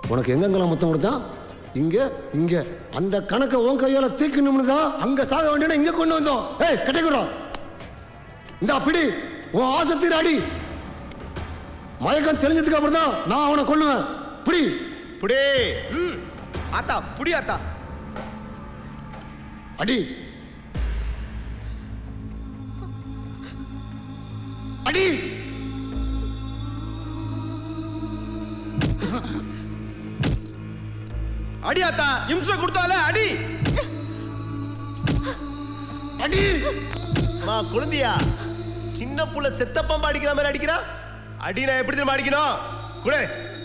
உனக்கு எங்கெங்கெல்லாம் முத்தம் கொடுத்தான் இங்க இங்க அந்த கணக்கை உன் கையால தீக்கணும்னு தான் அங்க சாக வேண்டிய இங்க கொண்டு வந்தோம் ஏய் கட்டிக்கிறோம் இந்த பிடி உன் ஆசை தீர அடி மயக்கம் தெரிஞ்சதுக்கு அப்புறம் தான் நான் அவனை கொல்லுவேன் பிடி புடி ம் ஆத்தா புடி ஆத்தா அடி அடி அடி ஆத்தா இம்சை கொடுத்தால அடி அடி மா குழந்தையா சின்ன புள்ள செத்த பாம்பா அடிக்கிற மாதிரி அடிக்கிறா அடி நான் எப்படி தெரியுமா அடிக்கணும் குடு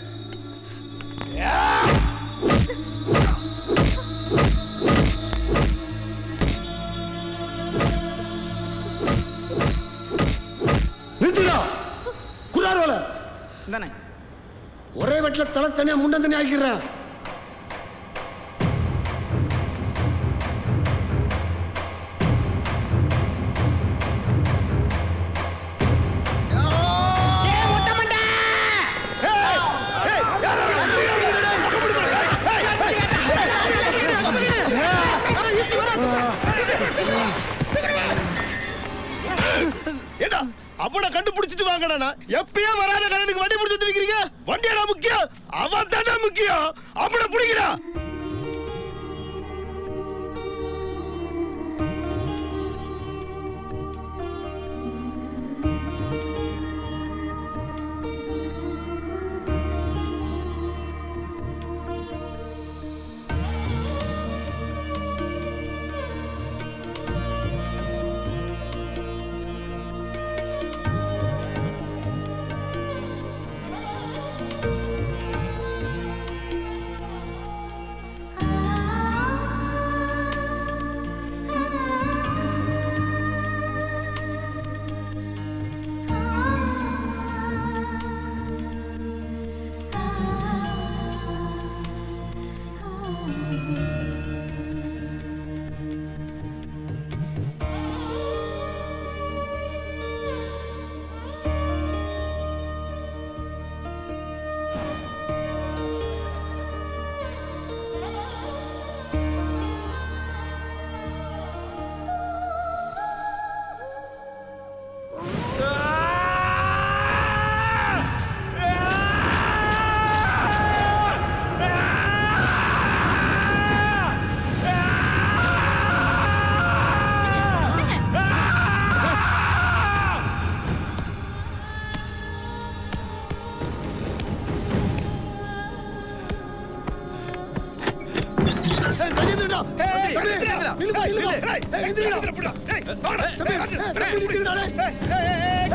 நிறுத்திடா குறாரோல தானே ஒரே வெட்டில் தலை தனியா முண்டம் தனியா ஆக்கிடுறேன் ஏடா அவனை கண்டுபிடிச்சிட்டு வாங்கடா எப்பயே வராத கடனுக்கு வண்டி பிடிச்சி வச்சிருக்கீங்க வண்டியாடா முக்கியம் அவன் தானே முக்கியம் அவனை பிடிக்கடா ஏய், தள்ளி நிறுத்துடா. ஏய், தம்பி, நில்லுப்பா, நில்லுப்பா. ஏய், எந்திரிடா. தம்பி, ஏய், தம்பி, நிறுத்திடுடா, டேய்.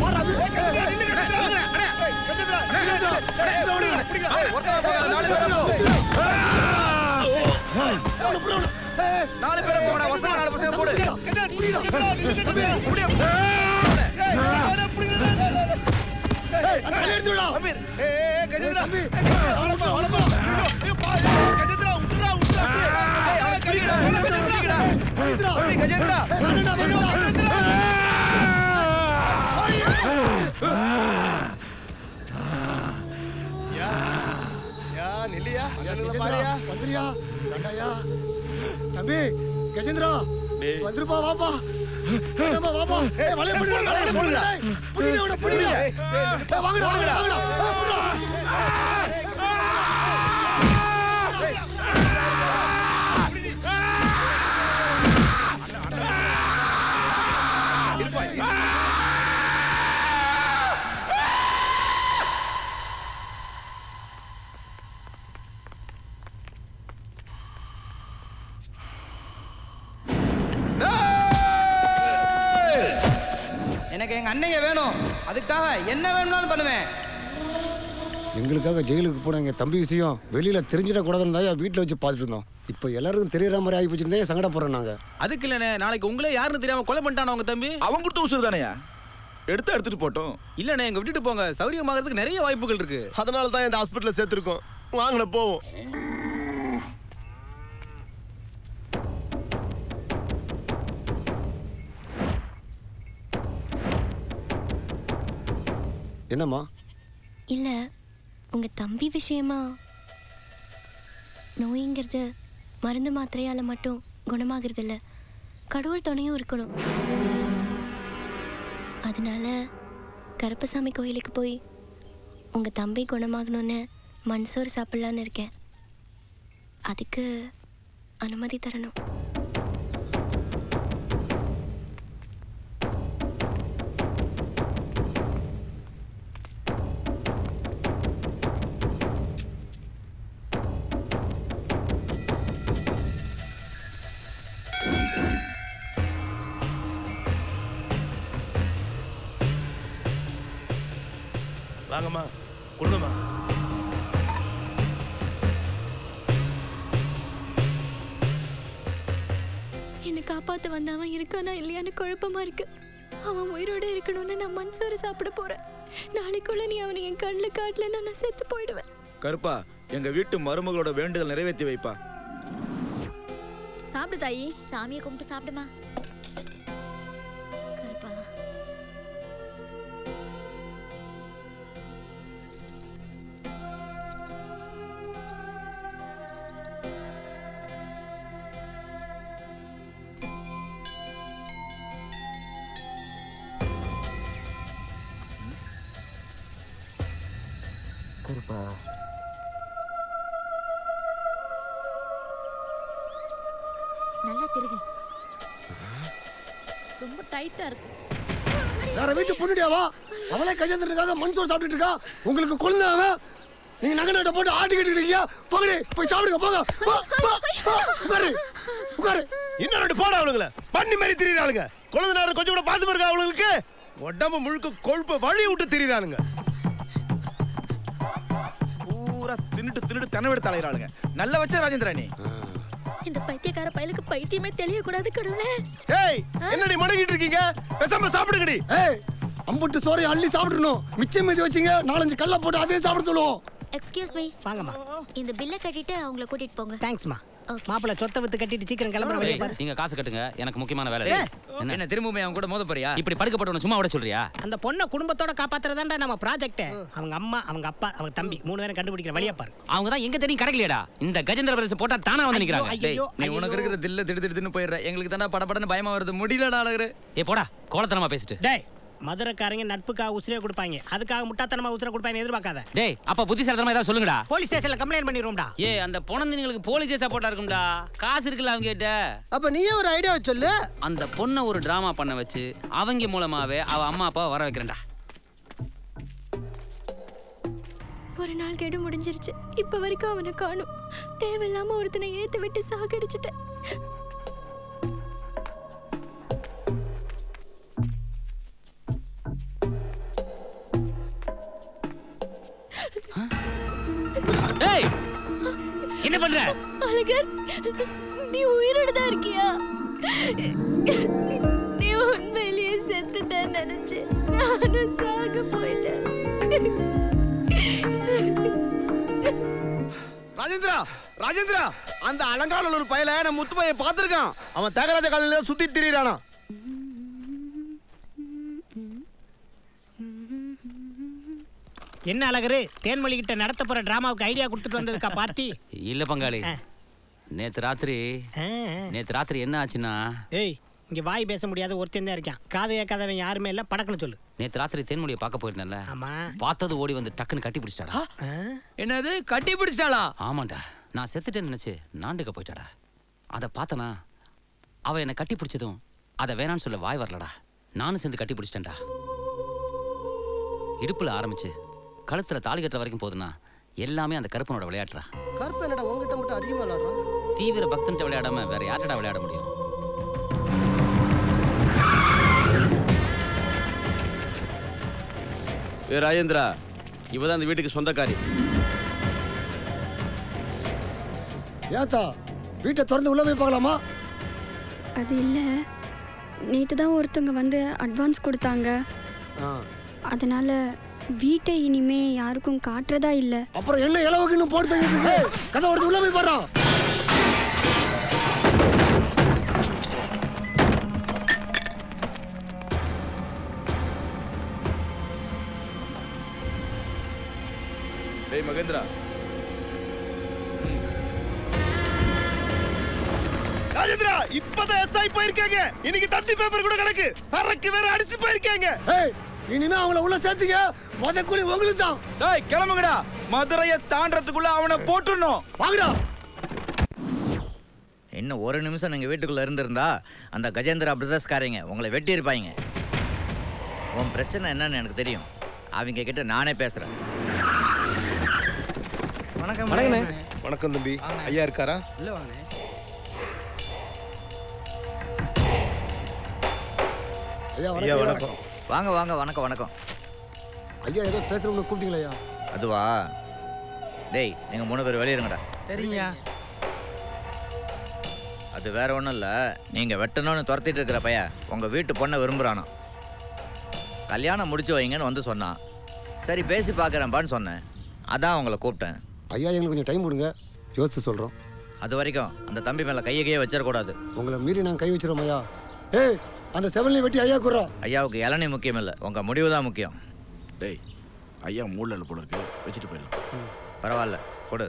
நாலு பேரை போடா வசமா நாலு பசங்க போடு தள்ளி நிறுத்திடுடா. கஜேந்திரா, வந்துரியா? வேண்டாயா? தம்பி கஜேந்திரா வந்துருப்பா வாப்பா ஏம்மா, வாப்பா ஏய், வலைய பிடிடா, வலைய பிடிடா. பிடிடா, இவனை பிடிடா. ஏய், வாங்கடா, வாங்கடா, வாங்கடா. ஏய், பிடிடா. எனக்கு எங்க அன்னைங்க வேணும் அதுக்காக என்ன வேணும்னாலும் பண்ணுவேன் எங்களுக்காக ஜெயிலுக்கு போன எங்க தம்பி விஷயம் வெளியில தெரிஞ்சிடக்கூடாதுன்னு தான் வீட்டில் வச்சு பார்த்துட்டு இருந்தோம் இப்போ எல்லாருக்கும் தெரியற மாதிரி ஆகி போச்சுருந்தே சங்கடப்படுறோம் நாங்க அதுக்கு இல்லனே நாளைக்கு உங்களே யாருன்னு தெரியாம கொலை பண்ணிட்டான உங்க தம்பி அவன் கொடுத்த உசுறு தானேயா எடுத்து எடுத்துட்டு போட்டோம் இல்லனே எங்க விட்டுட்டு போங்க சௌரியமாகறதுக்கு நிறைய வாய்ப்புகள் இருக்கு அதனால தான் இந்த ஹாஸ்பிட்டல்ல சேர்த்திருக்கோம் வாங்கின போவோம் என்னம்மா இல்ல உங்க தம்பி விஷயமா நோய்ங்கிறது மருந்து மாத்திரையால் மட்டும் குணமாகிறது இல்ல கடவுள் துணையும் இருக்கணும் அதனால கருப்பசாமி கோயிலுக்கு போய் உங்கள் தம்பி குணமாகணும்னு மண்சோறு சாப்பிட்லான்னு இருக்கேன் அதுக்கு அனுமதி தரணும் வாங்கம்மா கொடுங்கம்மா என்னை காப்பாற்ற வந்தவன் இருக்கானா இல்லையான்னு குழப்பமா இருக்கு அவன் உயிரோட இருக்கணும்னு நான் மண்சோறு சாப்பிட போறேன் நாளைக்குள்ள நீ அவனை என் கண்ணில் காட்டலன்னா நான் செத்து போயிடுவேன் கருப்பா எங்க வீட்டு மருமகளோட வேண்டுதல் நிறைவேற்றி வைப்பா சாப்பிடு தாயி சாமியை கும்பிட்டு சாப்பிடுமா கருப்பா கருப்பா நல்லா திருகு ரொம்ப டைட்டா இருக்கு வேற வீட்டு பொண்ணுடியாவா அவளே கையெழுத்துறதுக்காக மண் சோறு சாப்பிட்டுட்டு இருக்கா உங்களுக்கு குழந்தை அவன் நீங்க நகை நட்டை போட்டு ஆட்டிக்கிட்டு இருக்கீங்க போங்கடி போய் சாப்பிடுங்க போங்க போ, போ, போ. உட்காரு உட்காரு இன்னும் ரெண்டு போட அவளுங்கள பண்ணி மாதிரி திரியிறாளுங்க குழந்தை நேரம் கொஞ்சம் கூட பாசம் இருக்கா அவளுங்களுக்கு உடம்பு முழுக்க கொழுப்ப வழி விட்டு திரியிறானுங்க பூரா தின்னுட்டு தின்னுட்டு தென்னை விட தலையிறாளுங்க நல்ல வச்ச ராஜேந்திரா நீ இந்த பைத்தியக்கார பயலுக்கு பைத்தியமே தெரியக்கூடாது கடவுளே ஏய் என்னடி மடங்கிட்டு இருக்கீங்க பேசாம சாப்பிடுங்கடி ஏய் அம்புட்டு சோறையை அள்ளி சாப்பிட்டுறணும் மிச்சம் மீதி வச்சுங்க நாலஞ்சு கல்ல போட்டு அதே சாப்பிட சொல்லுவோம் எக்ஸ்கியூஸ் மீ வாங்கம்மா இந்த பில்லை கட்டிட்டு அவங்கள கூட்டிட்டு போங்க தேங்க்ஸ்மா Okay. மாப்பிள்ளை சொத்தை வித்து கட்டிட்டு சீக்கிரம் கிளம்புற வழியை பாரு நீங்க காசு கட்டுங்க எனக்கு முக்கியமான வேலை இருக்கு. என்ன என்ன திரும்ப அவன் கூட மோத போறியா இப்படி படுக்கப்பட்டவன சும்மா விட சொல்றியா அந்த பொண்ணை குடும்பத்தோட காப்பாத்துறதாண்டா நம்ம ப்ராஜெக்ட் அவங்க அம்மா அவங்க அப்பா அவங்க தம்பி மூணு பேரும் கண்டுபிடிக்கிற வழியா பாரு அவங்க தான் எங்க தேடி கிடைக்கலையடா இந்த கஜேந்திர பிரதேச போட்டா தானா வந்து நிக்கிறாங்க ஐயோ, டேய் நீ ஐயோ. உனக்கு இருக்கிற தில்ல திடு திடுன்னு போயிடுற எங்களுக்கு தானே படபடன்னு பயமா வருது முடியலடா அழகு ஏ போடா கோலத்தனமா பேசிட்டு டேய் மதுரைக்காரங்க நட்புக்காக உசிரியை கொடுப்பாங்க அதுக்காக முட்டாத்தனமா உசிரை கொடுப்பாங்க எதிர்பார்க்காத டேய் அப்ப புத்திசாலித்தனமா ஏதாவது சொல்லுங்கடா போலீஸ் ஸ்டேஷன்ல கம்ப்ளைண்ட் பண்ணிடுவோம்டா ஏ அந்த பொணந்திங்களுக்கு போலீஸே சப்போர்ட்டா இருக்கும்டா காசு இருக்குல்ல அவங்க கிட்ட அப்ப நீயே ஒரு ஐடியா சொல்லு அந்த பொண்ணை ஒரு டிராமா பண்ண வச்சு அவங்க மூலமாவே அவ அம்மா அப்பா வர வைக்கிறேன்டா ஒரு நாள் கெடு முடிஞ்சிருச்சு இப்ப வரைக்கும் அவனை காணும் தேவையில்லாம ஒருத்தனை இழுத்து விட்டு சாகடிச்சிட்டேன் ஏய் என்ன பண்ற அழகர் நீ உயிரோட தான் இருக்கியா நீ உண்மையிலேயே செத்துட்டேன்னு நினைச்சு நானும் சாக போயிட்டேன் ராஜேந்திரா ராஜேந்திரா அந்த அலங்கால ஒரு பையல நான் முத்து பையன் பார்த்திருக்கான் அவன் தேகராஜ காலனில சுத்தி திரியிறானா என்ன அழகரு தேன்மொழி கிட்ட நடத்த போற டிராமாவுக்கு ஐடியா கொடுத்துட்டு வந்ததுக்கா பார்ட்டி இல்ல பங்காளி ஆ. நேத்து ராத்திரி ஆ, ஆ. நேத்து ராத்திரி என்ன ஆச்சுன்னா ஏய் இங்க வாய் பேச முடியாத ஒருத்தன் தான் இருக்கான் காது கேட்காதவன் யாருமே இல்ல படக்குன்னு சொல்லு நேத்து ராத்திரி தேன்மொழியை பார்க்க போயிருந்தேன்ல ஆமா பார்த்தது ஓடி வந்து டக்குன்னு கட்டி பிடிச்சிட்டாடா ஆ? என்னது கட்டி பிடிச்சிட்டாளா ஆமாண்டா நான் செத்துட்டேன்னு நினைச்சு நாண்டுக்க போயிட்டாடா அதை பார்த்தனா அவ என்னை கட்டி பிடிச்சதும் அதை வேணான்னு சொல்ல வாய் வரலடா நானும் சேர்ந்து கட்டி பிடிச்சிட்டேன்டா இடுப்புல ஆரம்பிச்சு கழுத்துல தாலி கட்டுற வரைக்கும் போதுன்னா எல்லாமே அந்த கருப்பனோட விளையாட்டுறா கருப்பு என்னடா உங்ககிட்ட மட்டும் அதிகமா விளையாடுறான் தீவிர பக்தன்ட்ட விளையாடாம வேற யார்கிட்ட விளையாட முடியும் ஏ ராஜேந்திரா இவ தான் இந்த வீட்டுக்கு சொந்தக்காரி ஏத்தா வீட்டை திறந்து உள்ள போய் பார்க்கலாமா அது இல்லை நேற்று தான் ஒருத்தவங்க வந்து அட்வான்ஸ் கொடுத்தாங்க ஆ. அதனால வீட்டை இனிமே யாருக்கும் காட்டுறதா இல்லை அப்புறம் என்ன இளவுக்கு இன்னும் போட்டு தங்கிட்டு இருக்கு கதை ஒருத்தர் உள்ள போய் பாடுறான் டேய் மகேந்திரா ராஜேந்திரா இப்பதான் எஸ்ஐ போயிருக்காங்க இன்னைக்கு தந்தி பேப்பர் கூட கணக்கு சரக்கு வேற அடிச்சு போயிருக்காங்க ஏய் இனிமே அவங்கள உள்ள சேர்த்தீங்க முத கூலி உங்களுக்கு தான் டேய் கிளம்புங்கடா மதுரையை தாண்டறதுக்குள்ள அவனை போட்டுடணும் வாங்கடா இன்னும் ஒரு நிமிஷம் நீங்கள் வீட்டுக்குள்ளே இருந்திருந்தா அந்த கஜேந்திரா பிரதர்ஸ்காரங்க உங்களை வெட்டியிருப்பாங்க உன் பிரச்சனை என்னன்னு எனக்கு தெரியும் அவங்க கிட்ட நானே பேசுகிறேன் வணக்கம் வணக்கண்ணே. வணக்கம் தம்பி ஐயா இருக்காரா உள்ள வாங்கண்ணே ஐயா ஐயா வணக்கம் வணக்கம் வாங்க வாங்க வணக்கம் வணக்கம் ஐயா ஏதோ பேசுறவங்க கூப்பிட்டீங்களா ஐயா அதுவா டேய் நீங்கள் மூணு பேர் வெளியிருங்கடா சரிங்கய்யா அது வேற ஒன்றும் இல்லை நீங்கள் வெட்டணும்னு துரத்திட்டு இருக்கிற பையன் உங்கள் வீட்டு பொண்ணை விரும்புகிறானோ கல்யாணம் முடிச்சு வைங்கன்னு வந்து சொன்னான் சரி பேசி பார்க்குறேன்பான்னு சொன்னேன் அதான் உங்களை கூப்பிட்டேன் ஐயா எங்களுக்கு கொஞ்சம் டைம் கொடுங்க யோசித்து சொல்கிறோம் அது வரைக்கும் அந்த தம்பி மேலே கையை கையை வச்சிடக்கூடாது உங்களை மீறி நான் கை வச்சிரோம் ஐயா ஏய் அந்த செவன்லையும் வெட்டி ஐயா குறோம் ஐயாவுக்கு இளநீ முக்கியம் இல்லை உங்கள் முடிவு தான் முக்கியம் டேய் ஐயா மூடல போல இருக்கு வச்சுட்டு போயிடலாம் பரவாயில்ல கொடு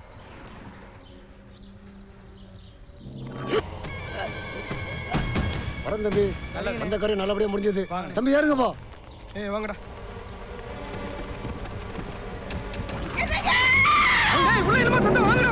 வரேன் தம்பி அந்த காரியம் நல்லபடியாக முடிஞ்சது தம்பி ஏறுங்கப்பா ஏய் வாங்கடா ஏய் உள்ள என்னமோ சத்தம் வாங்கடா